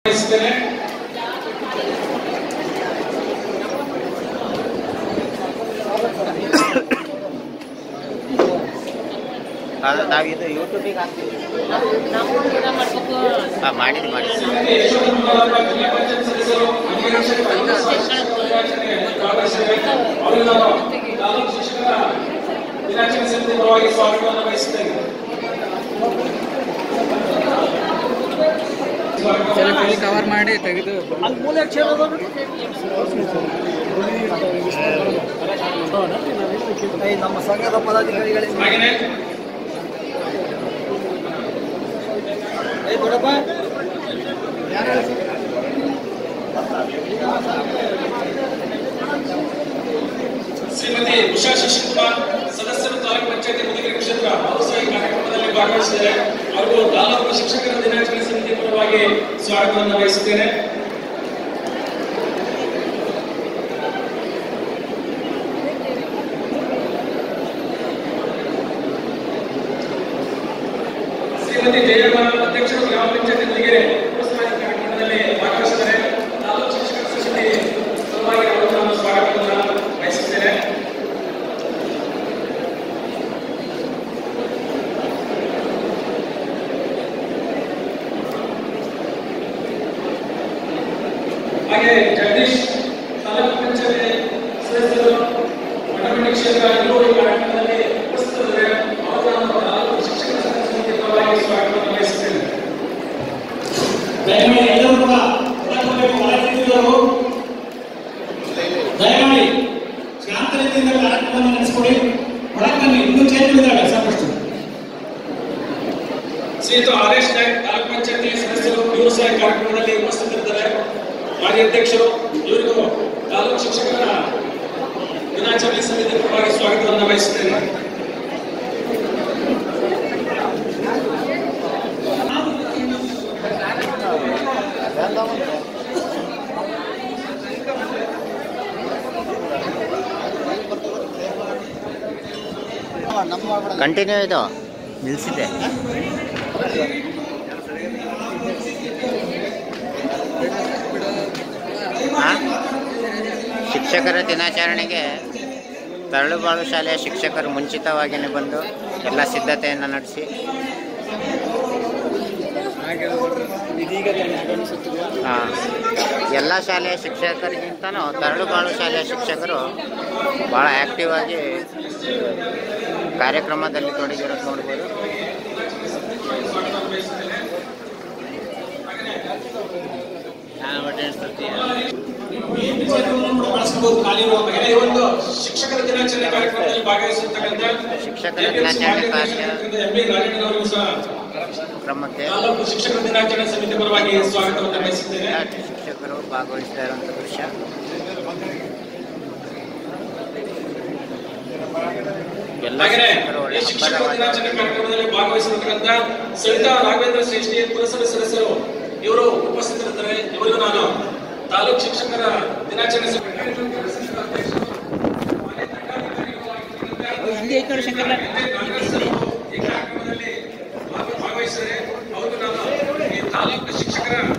ಬಯಸ್ತೇನೆ ಅದು ನಾವಿದು ಯೂಟ್ಯೂಬಿಗೆ ಹಾಕ್ತೀವಿ ನಾವು ಕೂಡ ಮಾಡ್ಬೇಕು ಹಾಂ ಮಾಡಿದ್ವಿ ಮಾಡಿದ್ವಿ ಶ್ರೀಮತಿ ಯಶವಂತಪುರ ಜಿಲ್ಲಾ ಪಂಚಾಯತ್ ಸದಸ್ಯರು ಅಂಗರಕ್ಷಕ ಅವರಿಗೆ ನಾನು ತಾಲೂಕು ಶಿಕ್ಷಕರ ದಿನಾಚರಣೆ ಸಮಿತಿ ಪರವಾಗಿ ಸ್ವಾಗತವನ್ನು ಬಯಸುತ್ತೇನೆ ಸೆಲ್ಫಿ ಕವರ್ ಮಾಡಿ ತೆಗೆದು ನಮ್ಮ ಸಂಘದ ಪದಾಧಿಕಾರಿಗಳಿಗೆ ಹಾಗೆಯೇ ಏ ದೊಡ್ಡಪ್ಪ ಶ್ರೀಮತಿ ಉಷಾ ಶಶಿಕುಮಾರ್ ಸದಸ್ಯರು ತಾಲೂಕು ಪಂಚಾಯತಿ ಮುದುಕರ ಕ್ಷೇತ್ರ ಅವರು ಸಹ ಈ ಕಾರ್ಯಕ್ರಮದಲ್ಲಿ ಭಾಗವಹಿಸಿದ್ದಾರೆ ಹಾಗೂ ತಾಲೂಕು ಶಿಕ್ಷಕರ ದಿನಾಚರಣೆ ಸಮಿತಿ ಪರವಾಗಿ ಸ್ವಾಗತವನ್ನು ಬಯಸುತ್ತೇನೆ ಶ್ರೀಮತಿ ಜಯಮ್ಮ ಅಧ್ಯಕ್ಷರು ಗ್ರಾಮ ಪಂಚಾಯತಿ ಮುದುಗೆರೆ ಪುರಸ್ಕಾರ ಕಾರ್ಯಕ್ರಮದಲ್ಲಿ ಭಾಗವಹಿಸಿದ್ದಾರೆ ತಾಲೂಕು ಶಿಕ್ಷಕರ ಸಮಿತಿ ಪರವಾಗಿ ಅವರು ನಾನು ಸ್ವಾಗತವನ್ನು ಬಯಸುತ್ತೇನೆ ಹಾಗೆ ಜಗದೀಶ್ ತಾಲೂಕು ಪಂಚಾಯತಿ ಸದಸ್ಯರು ಮಠಮಂಡಿ ಕ್ಷೇತ್ರ ಇವರು ಈ ಕಾರ್ಯಕ್ರಮದಲ್ಲಿ ಉಪಸ್ಥಿತರಿದ್ದಾರೆ ಅವರು ನಾನು ತಾಲೂಕು ಶಿಕ್ಷಕರ ಸಮಿತಿ ಪರವಾಗಿ ಸ್ವಾಗತವನ್ನು ಬಯಸುತ್ತೇನೆ ದಯಮಾಡಿ ಎಲ್ಲರೂ ಕೂಡ ಹೊರಗೆ ಹೊರಟಿದ್ದವರು ದಯಮಾಡಿ ಶಾಂತ ರೀತಿಯಿಂದ ಕಾರ್ಯಕ್ರಮವನ್ನು ನಡೆಸಿಕೊಡಿ ಒಳಕನ್ನಿ ಇನ್ನೂ ಚೇತರಿದ್ದಾಳೆ ಸಾಕಷ್ಟು ಶ್ರೀಯುತ ಆದೇಶ್ ನಾಯಕ್ ತಾಲೂಕು ಪಂಚಾಯತಿ ಸದಸ್ಯರು ಇವರು ಸಹ ಈ ಕಾರ್ಯಕ್ರಮದಲ್ಲಿ ಉಪಸ್ಥಿತರಿದ್ದಾರೆ ಮಾಜಿ ಅಧ್ಯಕ್ಷರು ಇವರಿಗೂ ತಾಲೂಕು ಶಿಕ್ಷಕರ ದಿನಾಚರಣೆ ಸಮಿತಿ ಪರವಾಗಿ ಸ್ವಾಗತವನ್ನು ಬಯಸುತ್ತೇನೆ ಕಂಟಿನ್ಯೂ ಇದು ನಿಲ್ಲಿಸಿದೆ ಹಾಂ ಶಿಕ್ಷಕರ ದಿನಾಚರಣೆಗೆ ತರಳುಬಾಳು ಶಾಲೆಯ ಶಿಕ್ಷಕರು ಮುಂಚಿತವಾಗಿಯೇ ಬಂದು ಎಲ್ಲ ಸಿದ್ಧತೆಯನ್ನು ನಡೆಸಿ ಇದೀಗ ಕಾಣಿಸುತ್ತಿದೆ ಹಾಂ ಎಲ್ಲ ಶಾಲೆಯ ಶಿಕ್ಷಕರಿಗಿಂತನೂ ತರಳುಬಾಳು ಶಾಲೆಯ ಶಿಕ್ಷಕರು ಭಾಳ ಆ್ಯಕ್ಟಿವ್ ಆಗಿ ಕಾರ್ಯಕ್ರಮದಲ್ಲಿ ತೊಡಗಿರೋದು ನೋಡ್ಬೋದು ಈ ವಿಚಾರವನ್ನು ಕೂಡ ಬಳಸಬಹುದು ಖಾಲಿ ಇರುವಾಗ ಈ ಒಂದು ಶಿಕ್ಷಕರ ದಿನಾಚರಣೆ ಕಾರ್ಯಕ್ರಮದಲ್ಲಿ ಭಾಗವಹಿಸಿರ್ತಕ್ಕಂಥ ಶಿಕ್ಷಕರ ದಿನಾಚರಣೆ ಕಾರ್ಯ ಎಂ ಬಿ ರಾಜಣ್ಣ ಅವರಿಗೂ ಸಹ ಕ್ರಮಕ್ಕೆ ತಾಲೂಕು ಶಿಕ್ಷಕರ ದಿನಾಚರಣೆ ಸಮಿತಿ ಪರವಾಗಿ ಸ್ವಾಗತವನ್ನು ಬಯಸುತ್ತೇನೆ ಎಲ್ಲ ಶಿಕ್ಷಕರು ಭಾಗವಹಿಸ್ತಾ ಇರುವಂಥ ದೃಶ್ಯ ಎಲ್ಲ ಹಾಗೆಯೇ ಶಿಕ್ಷಕರು ಒಳ್ಳೆ ಈ ಶಿಕ್ಷಕರ ಹಬ್ಬದ ದಿನಾಚರಣೆ ಕಾರ್ಯಕ್ರಮದಲ್ಲಿ ಭಾಗವಹಿಸಿರ್ತಕ್ಕಂಥ ಸವಿತಾ ರಾಘವೇಂದ್ರ ಶ್ರೇಷ್ಠಿ ಪುರಸಭೆ ಸದಸ್ಯರು ಇವರು ಉಪಸ್ಥಿತರಿದ್ದಾರೆ ಇವರಿಗೂ ನಾನು ತಾಲೂಕು ಶಿಕ್ಷಕರ ದಿನಾಚರಣೆ ಸಮಿತಿ ಹಿಂದೆ ಐತೆ ನೋಡಿ ಶಂಕರ ಈ ಕಾರ್ಯಕ್ರಮದಲ್ಲಿ ಭಾಗ- ಭಾಗವಹಿಸಿದರೆ ಅವ್ರಿಗೂ ನಾನು ಈ ತಾಲೂಕು ಶಿಕ್ಷಕರ